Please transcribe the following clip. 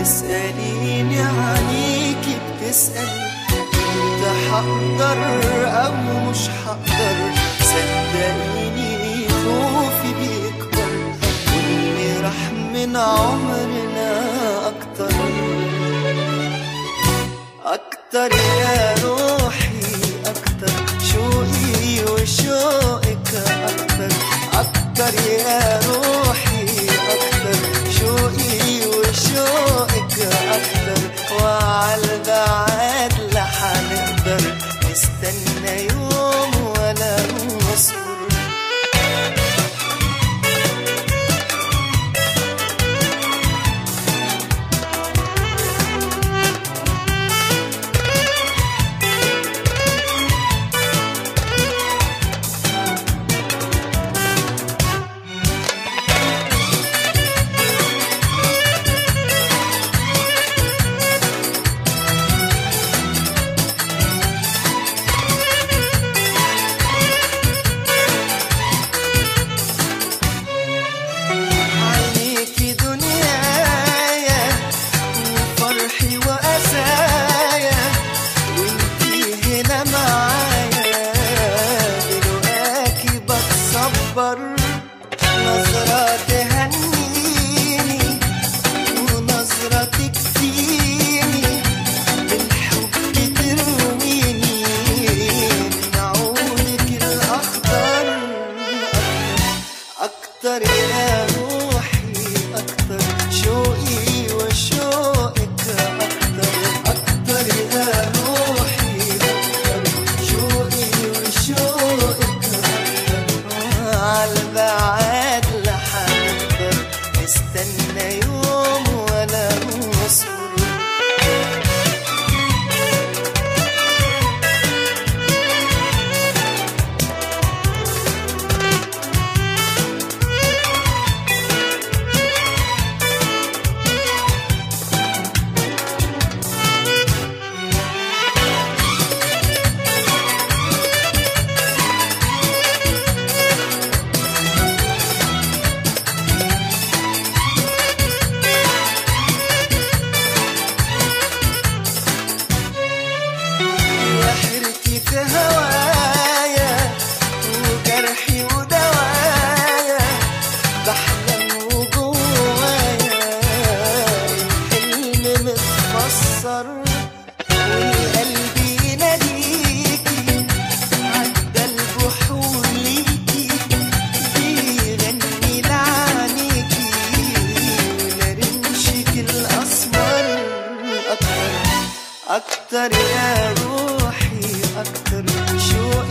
تسأليني عليكي بتسأل انت حقدر او مش حقدر صدقيني خوفي بيكبر واللي راح من عمرنا اكتر اكتر يا روحي اكتر شوقي وشوقك اكتر اكتر يا روحي اكتر شوقي وشوقك اكتر وعلى البعاد لا حنقدر نستنى يوم ولا نصبر عينيكي دنيايا وفرحي وأسايا وانتي هنا معايا دلوقتي بتصبر نظرة تهنيني ونظرة تكفيني بالحب ترويني من عونك الأخضر أكتر يا روحي أكتر شوقي وشوقك أكتر أكتر يا روحي أكتر شوقي وشوقك أكتر عالبعاد لا حنقدر نستنى يوم ولا نصبر يا حيرتي في هوايا وجرحي ودوايا بحلم وجوايا الحلم متفسر والقلب يناديكي عدى البحور ليكي بيغني لعنيكي ولرمشك الأسمر أكتر أكتر يا روحي أكتر شوقي